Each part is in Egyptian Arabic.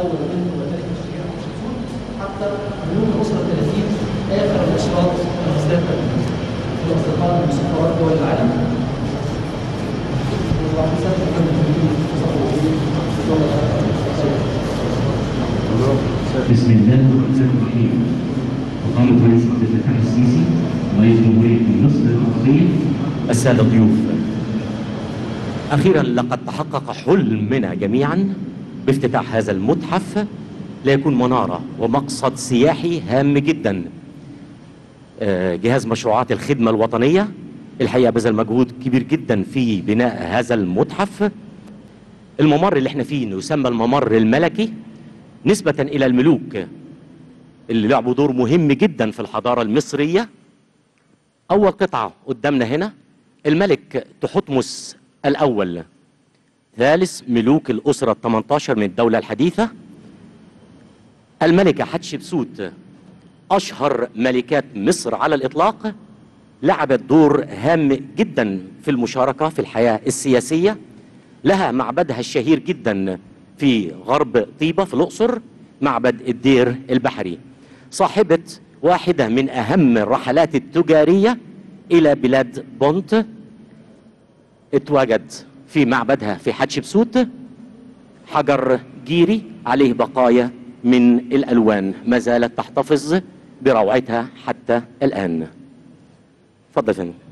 الاول من المملكه الشيعيه حتشبسوت حتى بلوغ الاسره 30 اخر الاشراط المصريه الاصدقاء الموسيقار دول العالم وبعد سنه كان بسم الله الرحمن الرحيم وقام رئيس عبد الفتاح السيسي رئيس جمهورية مصر العربية السادة الضيوف أخيرا لقد تحقق حلمنا جميعا بافتتاح هذا المتحف ليكون منارة ومقصد سياحي هام جدا آه، جهاز مشروعات الخدمة الوطنية الحقيقة بذل مجهود كبير جدا في بناء هذا المتحف الممر اللي احنا فيه يسمى الممر الملكي نسبة إلى الملوك اللي لعبوا دور مهم جدا في الحضارة المصرية أول قطعة قدامنا هنا الملك تحتمس الأول ثالث ملوك الأسرة 18 من الدولة الحديثة الملكة حتشبسوت أشهر ملكات مصر على الإطلاق لعبت دور هام جدا في المشاركة في الحياة السياسية لها معبدها الشهير جدا في غرب طيبة في الأقصر معبد الدير البحري صاحبة واحدة من أهم الرحلات التجارية إلى بلاد بونت اتواجد في معبدها في حتشبسوت حجر جيري عليه بقايا من الألوان ما زالت تحتفظ بروعتها حتى الآن اتفضل يا فندم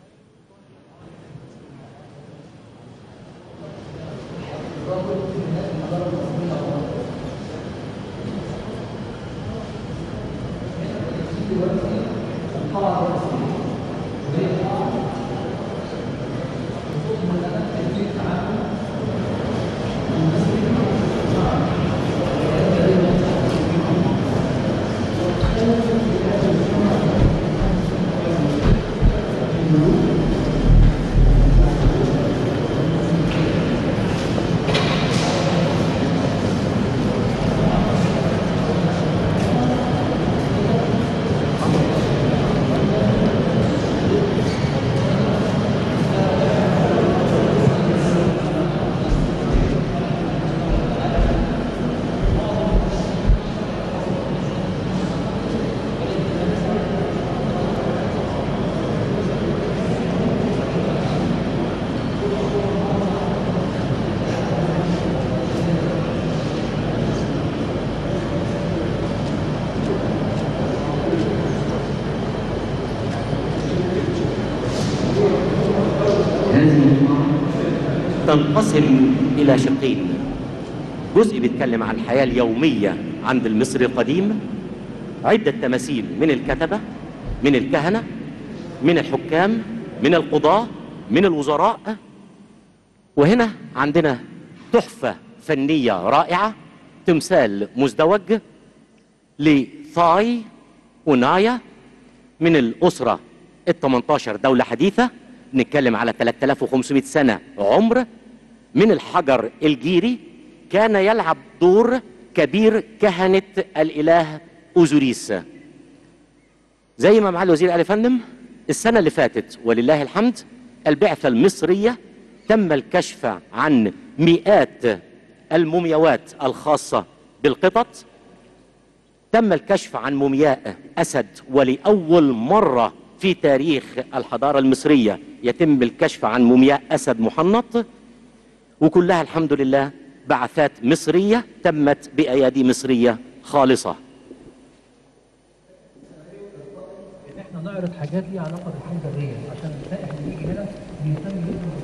هذه المقاطع تنقسم إلى شقين جزء بيتكلم عن الحياة اليومية عند المصري القديم عدة تماثيل من الكتبة من الكهنة من الحكام من القضاة من الوزراء وهنا عندنا تحفة فنية رائعة تمثال مزدوج لثاي ونايا من الأسرة ال 18 دولة حديثة نتكلم على 3500 سنة عمر من الحجر الجيري كان يلعب دور كبير كهنة الإله أوزوريس زي ما معالي الوزير قال يا فندم السنة اللي فاتت ولله الحمد البعثة المصرية تم الكشف عن مئات المومياوات الخاصة بالقطط تم الكشف عن مومياء أسد ولأول مرة في تاريخ الحضارة المصرية يتم الكشف عن مومياء أسد محنط وكلها الحمد لله بعثات مصرية تمت بأيادي مصرية خالصة ان احنا نعرض حاجات ليها علاقه بالحمد لله عشان السائح اللي يجي هنا بيهتم جدا